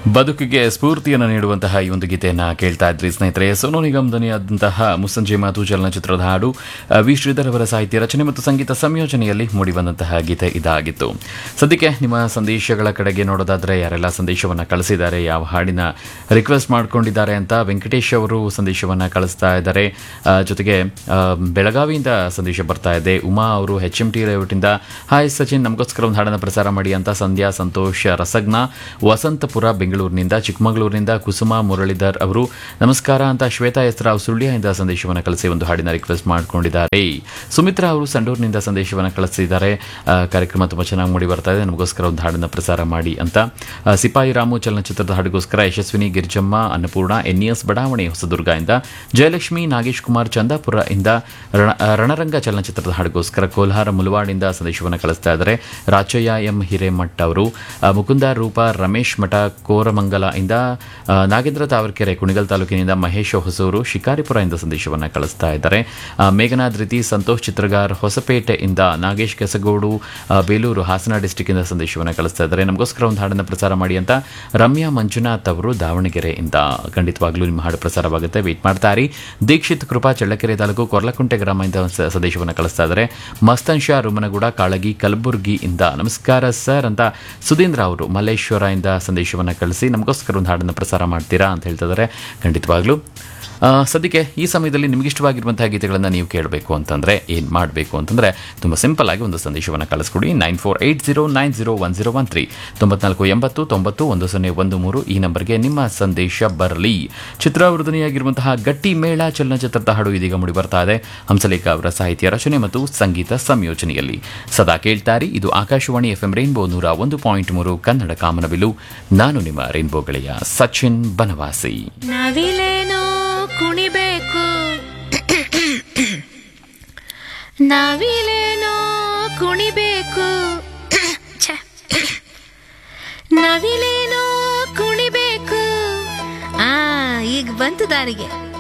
ಬದುಕಿಗೆ ಸ್ಫೂರ್ತಿಯನ್ನು ನೀಡುವಂತಹ ಈ ಒಂದು ಗೀತೆಯನ್ನು ಕೇಳ್ತಾ ಇದ್ರಿ ಸ್ನೇಹಿತರೆ ಸೋನು ನಿಗಮ್ ಧ್ವನಿಯಾದಂತಹ ಮುಸ್ಸಂಜೆ ಮಾತು ಚಲನಚಿತ್ರದ ಹಾಡು ಆ, ವಿ ಶ್ರೀಧರ್ ಅವರ ಸಾಹಿತ್ಯ ರಚನೆ ಮತ್ತು ಸಂಗೀತ ಸಂಯೋಜನೆಯಲ್ಲಿ ಮೂಡಿಬಂದಂತಹ ಗೀತೆ ಇದಾಗಿತ್ತು ಸದ್ಯಕ್ಕೆ ನಿಮ್ಮ ಸಂದೇಶಗಳ ಕಡೆಗೆ ನೋಡೋದಾದ್ರೆ ಯಾರೆಲ್ಲ ಸಂದೇಶವನ್ನು ಕಳಿಸಿದ್ದಾರೆ ಯಾವ ಹಾಡಿನ ರಿಕ್ವೆಸ್ಟ್ ಮಾಡ್ಕೊಂಡಿದ್ದಾರೆ ಅಂತ ವೆಂಕಟೇಶ್ ಅವರು ಸಂದೇಶವನ್ನು ಕಳಿಸ್ತಾ ಇದ್ದಾರೆ ಆ, ಜೊತೆಗೆ ಆ, ಬೆಳಗಾವಿಯಿಂದ ಸಂದೇಶ ಬರ್ತಾ ಇದೆ ಉಮಾ ಅವರು ಎಚ್ ಎಂ ಟಿ ಲೇಔಟಿಂದ ಹಾಯ್ ಸಚಿನ್ ನಮಗೋಸ್ಕರ ಒಂದು ಹಾಡನ್ನು ಪ್ರಸಾರ ಮಾಡಿ ಅಂತ ಸಂಧ್ಯಾ ಸಂತೋಷ್ ರಸಗ್ನ ವಸಂತಪುರ ಬೆಂಗಳೂರಿನಿಂದ ಚಿಕ್ಕಮಗಳೂರಿನಿಂದ ಕುಸುಮ ಮುರಳೀಧರ್ ಅವರು ನಮಸ್ಕಾರ ಅಂತ ಶ್ವೇತಾ ಎಸ್ರಾವ್ ಸುಳ್ಯದಿಂದ ಸಂದೇಶವನ್ನು ಕಳಿಸಿ ಒಂದು ಹಾಡಿನ ರಿಕ್ವೆಸ್ಟ್ ಮಾಡಿಕೊಂಡಿದ್ದಾರೆ ಸುಮಿತ್ರಾ ಅವರು ಸಂಡೂರಿನಿಂದ ಸಂದೇಶವನ್ನು ಕಳಿಸಿದ್ದಾರೆ ಆ, ಕಾರ್ಯಕ್ರಮ ತುಂಬ ಚೆನ್ನಾಗಿ ಮೂಡಿ ಬರ್ತಾ ಇದೆ ನಮಗೋಸ್ಕರ ಒಂದು ಹಾಡನ್ನು ಪ್ರಸಾರ ಮಾಡಿ ಅಂತ ಆ, ಸಿಪಾಯಿ ರಾಮು ಚಲನಚಿತ್ರದ ಹಾಡಿಗೋಸ್ಕರ ಯಶಸ್ವಿನಿ ಗಿರ್ಜಮ್ಮ ಅನ್ನಪೂರ್ಣ ಎನ್ಇಎಸ್ ಬಡಾವಣೆ ಹೊಸದುರ್ಗ ಇಂದ ಜಯಲಕ್ಷ್ಮಿ ನಾಗೇಶ್ ಕುಮಾರ್ ಚಂದಾಪುರ ಇಂದ ರಣ- ಆ, ರಣರಂಗ ಚಲನಚಿತ್ರದ ಹಾಡಿಗೋಸ್ಕರ ಕೋಲಾರ ಮುಲವಾಡಿಂದ ಸಂದೇಶವನ್ನು ಕಳಿಸ್ತಾ ಇದ್ದಾರೆ ರಾಚಯ್ಯ ಎಂ ಹಿರೇಮಠ್ ಅವರು ಆ, ಮುಕುಂದ ರೂಪ ರಮೇಶ್ ಮಠ ಕೋರಮಂಗಲ ಇಂದ ಆ, ನಾಗೇಂದ್ರ ತಾವರ್ಕೆರೆ ಕುಣಿಗಲ್ ತಾಲೂಕಿನಿಂದ ಮಹೇಶ್ ಹೊಸೂರು ಶಿಕಾರಿಪುರ ಇಂದ ಸಂದೇಶವನ್ನು ಕಳಿಸ್ತಾ ಇದ್ದಾರೆ ಆ, ಮೇಘನಾಥ್ ರೀತಿ ಸಂತೋಷ್ ಚಿತ್ರಗಾರ್ ಹೊಸಪೇಟೆಯಿಂದ ನಾಗೇಶ್ ಕೆಸಗೋಡು ಆ, ಬೇಲೂರು ಹಾಸನ ಡಿಸ್ಟಿಕ್ ಇಂದ ಸಂದೇಶವನ್ನು ಕಳಿಸ್ತಾ ಇದ್ದಾರೆ ನಮಗೋಸ್ಕರ ಒಂದು ಹಾಡನ್ನು ಪ್ರಸಾರ ಮಾಡಿ ಅಂತ ರಮ್ಯಾ ಮಂಜುನಾಥ್ ಅವರು ದಾವಣಗೆರೆಯಿಂದ ಖಂಡಿತವಾಗ್ಲೂ ನಿಮ್ಮ ಹಾಡು ಪ್ರಸಾರವಾಗುತ್ತೆ ವೇಟ್ ಮಾಡ್ತಾ ಇರಿ ದೀಕ್ಷಿತ್ ಕೃಪಾ ಚಳ್ಳಕೆರೆ ತಾಲೂಕು ಕೊರ್ಲಕುಂಟೆ ಗ್ರಾಮದಿಂದ ಸ- ಸಂದೇಶವನ್ನು ಕಳಿಸ್ತಾ ಇದ್ದಾರೆ ಮಸ್ತನ್ ಶಾ ರುಮನಗೂಡ ಕಾಳಗಿ ಕಲಬುರ್ಗಿಯಿಂದ ನಮಸ್ಕಾರ ಸರ್ ಅಂತ ಸುಧೀಂದ್ರ ಅವರು ಮಲ್ಲೇಶ್ವರ ಇಂದ ಸಂದೇಶವನ್ನು ಕಳಿಸಿ ನಮಗೋಸ್ಕರ ಒಂದು ಹಾಡನ್ನು ಪ್ರಸಾರ ಮಾಡ್ತೀರಾ ಅಂತ ಹೇಳ್ತಾ ಇದ್ದಾರೆ ಖಂಡಿತವಾಗ್ಲೂ ಆ, ಸದ್ಯಕ್ಕೆ ಈ ಸಮಯದಲ್ಲಿ ನಿಮಗಿಷ್ಟವಾಗಿರುವಂತಹ ಗೀತೆಗಳನ್ನು ನೀವು ಕೇಳಬೇಕು ಅಂತಂದರೆ ಏನು ಮಾಡಬೇಕು ಅಂತಂದರೆ ತುಂಬ ಸಿಂಪಲ್ ಆಗಿ ಒಂದು ಸಂದೇಶವನ್ನು ಕಳಿಸ್ಕೊಡಿ nine four eight zero nine zero one zero one three ತೊಂಬತ್ನಾಲ್ಕು ಎಂಬತ್ತು ತೊಂಬತ್ತು ಒಂದು ಸೊನ್ನೆ ಒಂದು ಮೂರು ಈ ನಂಬರ್ಗೆ ನಿಮ್ಮ ಸಂದೇಶ ಬರಲಿ ಚಿತ್ರವೃದನಿಯಾಗಿರುವಂತಹ ಗಟ್ಟಿ ಮೇಳ ಚಲನಚಿತ್ರದ ಹಾಡು ಇದೀಗ ಮೂಡಿ ಬರ್ತಾ ಇದೆ ಹಂಸಲೇಖ ಅವರ ಸಾಹಿತ್ಯ ರಚನೆ ಮತ್ತು ಸಂಗೀತ ಸಂಯೋಜನೆಯಲ್ಲಿ ಸದಾ ಕೇಳ್ತಾರಿ ಇದು ಆಕಾಶವಾಣಿ ಎಫ್ ಎಂ ರೈನ್ಬೋ ನೂರ ಒಂದು ಪಾಯಿಂಟ್ ಮೂರು ಕನ್ನಡ ಕಾಮನಬಿಲು ನಾನು ನಿಮ್ಮ ರೈನ್ಬೋ ಗೆಳೆಯ ಸಚಿನ್ ಬನವಾಸಿ ನಾವಿಲೇನೋ ಕುಣಿಬೇಕು ನಾವಿಲೇನೋ ಕುಣಿಬೇಕು ಛೆ. ನಾವಿಲೇನೋ ಕುಣಿಬೇಕು ಆ ಈಗ ಬಂತು ದಾರಿಗೆ